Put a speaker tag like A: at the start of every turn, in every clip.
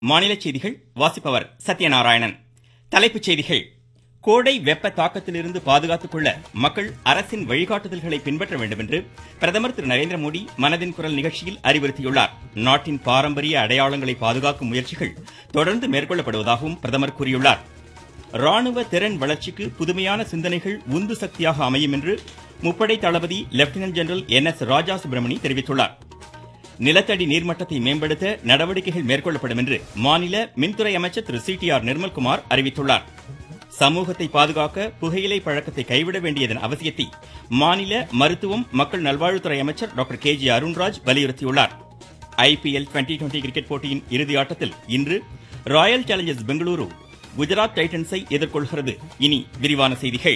A: மாநில செய்திகள் வாசிப்பவர் சத்யநாராயணன் தலைப்புச் செய்திகள் கோடை வெப்ப தாக்கத்திலிருந்து பாதுகாத்துக் கொள்ள மக்கள் அரசின் வழிகாட்டுதல்களை பின்பற்ற வேண்டும் என்று பிரதமர் திரு நரேந்திர மோடி மனதின் குரல் நிகழ்ச்சியில் அறிவுறுத்தியுள்ளார் நாட்டின் பாரம்பரிய அடையாளங்களை பாதுகாக்கும் முயற்சிகள் தொடர்ந்து மேற்கொள்ளப்படுவதாகவும் பிரதமர் கூறியுள்ளார் ராணுவ திறன் வளர்ச்சிக்கு புதுமையான சிந்தனைகள் உந்து சக்தியாக அமையும் என்று முப்படை தளபதி lieutenant general N S Raja Subramani தெரிவித்துள்ளார் நிலத்தடி நீர்மட்டத்தை மேம்படுத்த நடவடிக்கைகள் மேற்கொள்ளப்படும் என்று மாநில மின்துறை அமைச்சர் Thiru C T R Nirmalkumar அறிவித்துள்ளார் சமூகத்தை பாதுகாக்க புகையிலை பழக்கத்தை கைவிட வேண்டியதன் அவசியத்தை மாநில மருத்துவம் மக்கள் நல்வாழ்வுத்துறை அமைச்சர் டாக்டர் கே ஜி அருண்ராஜ் வலியுறுத்தியுள்ளார் ஐபிஎல் டுவெண்டி டுவெண்டி கிரிக்கெட் போட்டியின் இறுதி ஆட்டத்தில் இன்று ராயல் சேலஞ்சர்ஸ் பெங்களூரு குஜராத் டைட்டன்ஸை எதிர்கொள்கிறது இனி விரிவான செய்திகள்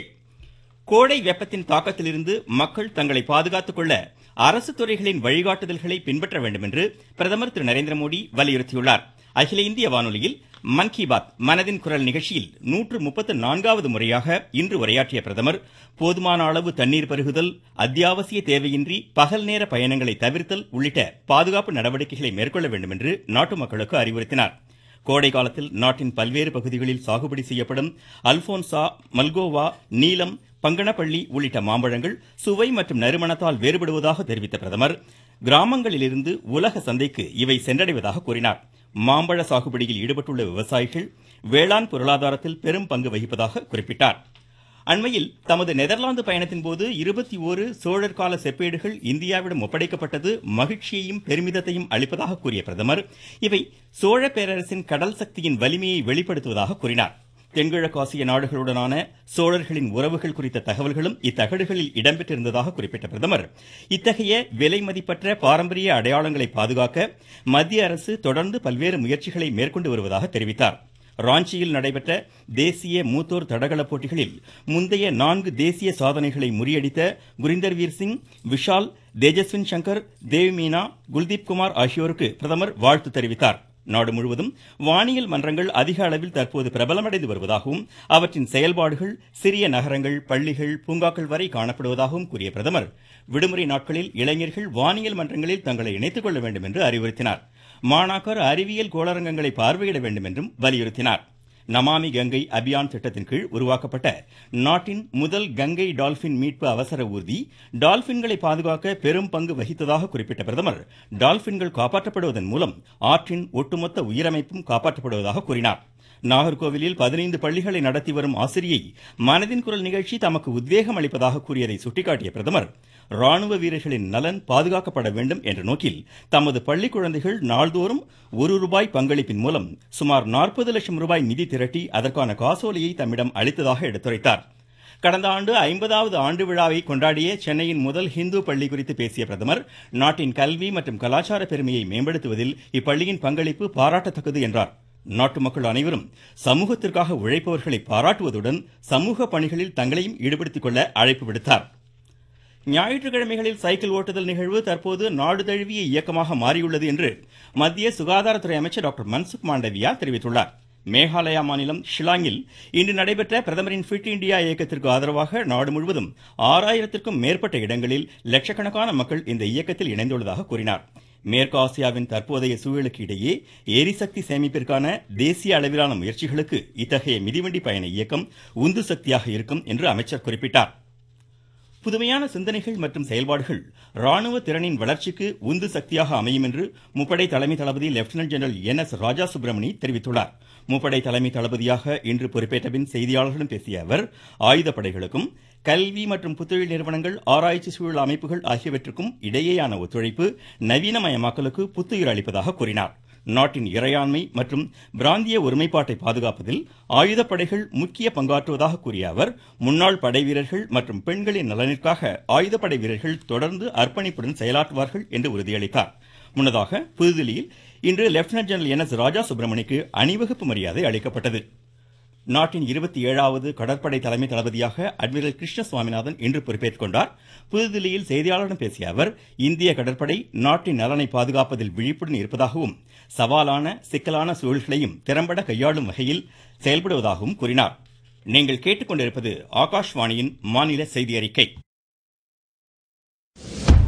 A: கோடை வெப்பத்தின் தாக்கத்திலிருந்து மக்கள் தங்களை பாதுகாத்துக் கொள்ள அரசு துறைகளின் வழிகாட்டுதல்களை பின்பற்ற வேண்டும் என்று பிரதமர் திரு நரேந்திர மோடி வலியுறுத்தியுள்ளார் அகில இந்திய வானொலியில் மன் கி பாத் மனதின் குரல் நிகழ்ச்சியில் நூற்று முப்பத்து நான்காவது முறையாக இன்று உரையாற்றிய பிரதமர் போதுமான அளவு தண்ணீர் பருகுதல் அத்தியாவசிய தேவையின்றி பகல் நேர பயணங்களை தவிர்த்தல் உள்ளிட்ட பாதுகாப்பு நடவடிக்கைகளை மேற்கொள்ள வேண்டும் என்று நாட்டு மக்களுக்கு அறிவுறுத்தினார் கோடை காலத்தில் நாட்டின் பல்வேறு பகுதிகளில் சாகுபடி செய்யப்படும் அல்போன்சா மல்கோவா நீலம் பங்கனப்பள்ளி உள்ளிட்ட மாம்பழங்கள் சுவை மற்றும் நறுமணத்தால் வேறுபடுவதாக தெரிவித்த பிரதமர் கிராமங்களிலிருந்து உலக சந்தைக்கு இவை சென்றடைவதாக கூறினார் மாம்பழ சாகுபடியில் ஈடுபட்டுள்ள விவசாயிகள் வேளாண் பொருளாதாரத்தில் பெரும் பங்கு வகிப்பதாக குறிப்பிட்டார் அண்மையில் தமது நெதர்லாந்து பயணத்தின் போது இருபத்தி ஓரு சோழர் கால செப்பேடுகள் இந்தியாவிடம் ஒப்படைக்கப்பட்டது மகிழ்ச்சியையும் பெருமிதத்தையும் அளிப்பதாக கூறிய பிரதமர் இவை சோழ பேரரசின் கடல் சக்தியின் வலிமையை வெளிப்படுத்துவதாக கூறினார் தென்கிழக்காசிய நாடுகளுடனான சோழர்களின் உறவுகள் குறித்த தகவல்களும் இத்தகடுகளில் இடம்பெற்றிருந்ததாக குறிப்பிட்ட பிரதமர் இத்தகைய விலை மதிப்பற்ற பாரம்பரிய அடையாளங்களை பாதுகாக்க மத்திய அரசு தொடர்ந்து பல்வேறு முயற்சிகளை மேற்கொண்டு வருவதாக தெரிவித்தார் ராஞ்சியில் நடைபெற்ற தேசிய மூத்தோர் தடகள போட்டிகளில் முந்தைய நான்கு தேசிய சாதனைகளை முறியடித்த குரிந்தர்வீர் சிங் விஷால் தேஜஸ்வின் சங்கர் தேவ்மீனா குல்தீப் குமார் ஆகியோருக்கு பிரதமர் வாழ்த்து தெரிவித்தார் நாடு முழுவதும் வானியல் மன்றங்கள் அதிக அளவில் தற்போது பிரபலமடைந்து வருவதாகவும் அவற்றின் செயல்பாடுகள் சிறிய நகரங்கள் பள்ளிகள் பூங்காக்கள் வரை காணப்படுவதாகவும் கூறிய பிரதமர் விடுமுறை நாட்களில் இளைஞர்கள் வானியல் மன்றங்களில் தங்களை இணைத்துக் கொள்ள வேண்டும் என்று அறிவுறுத்தினார் மாணாக்கர் அறிவியல் கோளரங்கங்களை பார்வையிட வேண்டும் என்றும் வலியுறுத்தினார் நமாமி கங்கை அபியான் திட்டத்தின் கீழ் உருவாக்கப்பட்ட நாட்டின் முதல் கங்கை டால்பின் மீட்பு அவசர ஊர்தி டால்பின்களை பாதுகாக்க பெரும் பங்கு வகித்ததாக குறிப்பிட்ட பிரதமர் டால்பின்கள் காப்பாற்றப்படுவதன் மூலம் ஆற்றின் ஒட்டுமொத்த உயிரமைப்பும் காப்பாற்றப்படுவதாக கூறினார் நாகர்கோவிலில் பதினைந்து பள்ளிகளை நடத்தி வரும் ஆசிரியை மனதின் குரல் நிகழ்ச்சி தமக்கு உத்வேகம் அளிப்பதாக கூறியதை சுட்டிக்காட்டிய பிரதமர் ராணுவ வீரர்களின் நலன் பாதுகாக்கப்பட வேண்டும் என்ற நோக்கில் தமது பள்ளி குழந்தைகள் நாள்தோறும் ஒரு ரூபாய் பங்களிப்பின் மூலம் சுமார் நாற்பது லட்சம் ரூபாய் நிதி திரட்டி அதற்கான காசோலையை தம்மிடம் அளித்ததாக எடுத்துரைத்தார் கடந்த ஆண்டு ஐம்பதாவது ஆண்டு விழாவை கொண்டாடிய சென்னையின் முதல் ஹிந்து பள்ளி குறித்து பேசிய பிரதமர் நாட்டின் கல்வி மற்றும் கலாச்சார பெருமையை மேம்படுத்துவதில் இப்பள்ளியின் பங்களிப்பு பாராட்டத்தக்கது என்றார் நாட்டு மக்கள் அனைவரும் சமூகத்திற்காக உழைப்பவர்களை பாராட்டுவதுடன் சமூக பணிகளில் தங்களையும் ஈடுபடுத்திக் கொள்ள அழைப்பு விடுத்தார் ஞாயிற்றுக்கிழமைகளில் சைக்கிள் ஓட்டுதல் நிகழ்வு தற்போது நாடு தழுவிய இயக்கமாக மாறியுள்ளது என்று மத்திய சுகாதாரத்துறை அமைச்சர் டாக்டர் மன்சுக் மாண்டவியா தெரிவித்துள்ளார் மேகாலயா மாநிலம் ஷிலாங்கில் இன்று நடைபெற்ற பிரதமரின் ஃபிட் இண்டியா இயக்கத்திற்கு ஆதரவாக நாடு முழுவதும் ஆறாயிரத்திற்கும் மேற்பட்ட இடங்களில் லட்சக்கணக்கான மக்கள் இந்த இயக்கத்தில் இணைந்துள்ளதாக கூறினார் மேற்கு ஆசியாவின் தற்போதைய சூழலுக்கு இடையே எரிசக்தி சேமிப்பிற்கான தேசிய அளவிலான முயற்சிகளுக்கு இத்தகைய மிதிவண்டி பயண இயக்கம் உந்து சக்தியாக இருக்கும் என்று அமைச்சர் குறிப்பிட்டார் புதுமையான சிந்தனைகள் மற்றும் செயல்பாடுகள் ராணுவ திறனின் வளர்ச்சிக்கு உந்து சக்தியாக அமையும் என்று முப்படை தலைமை தளபதி lieutenant general N S Raja Subramani தெரிவித்துள்ளார் முப்படை தலைமை தளபதியாக இன்று பொறுப்பேற்ற பின் செய்தியாளர்களிடம் பேசிய அவர் ஆயுதப்படைகளுக்கும் கல்வி மற்றும் புத்தொழில் நிறுவனங்கள் ஆராய்ச்சி சூழல் அமைப்புகள் ஆகியவற்றுக்கும் இடையேயான ஒத்துழைப்பு நவீனமயமாக்கலுக்கு புத்துயிர் அளிப்பதாக கூறினார் நாட்டின் இறையாண்மை மற்றும் பிராந்திய ஒருமைப்பாட்டை பாதுகாப்பதில் ஆயுதப்படைகள் முக்கிய பங்காற்றுவதாக கூறிய அவர் முன்னாள் படை வீரர்கள் மற்றும் பெண்களின் நலனிற்காக ஆயுதப்படை வீரர்கள் தொடர்ந்து அர்ப்பணிப்புடன் செயலாற்றுவார்கள் என்று உறுதியளித்தார் முன்னதாக புதுதில்லியில் இன்று lieutenant general N S Raja சுப்பிரமணிக்கு அணிவகுப்பு மரியாதை அளிக்கப்பட்டது நாட்டின் இருபத்தி ஏழாவது கடற்படை தலைமை தளபதியாக அட்மிரல் கிருஷ்ண சுவாமிநாதன் இன்று பொறுப்பேற்றுக் கொண்டார் புதுதில்லியில் செய்தியாளர்களிடம் பேசிய அவர் இந்திய கடற்படை நாட்டின் நலனை பாதுகாப்பதில் விழிப்புடன் இருப்பதாகவும் சவாலான சிக்கலான சூழல்களையும் திறம்பட கையாளும் வகையில் செயல்படுவதாகவும் கூறினார் நீங்கள் கேட்டுக்கொண்டிருப்பது ஆகாஷ்வாணியின் மாநில செய்தி அறிக்கை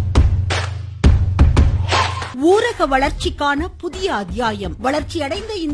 B: ஊரக வளர்ச்சிக்கான புதிய அத்தியாயம் வளர்ச்சியடைந்த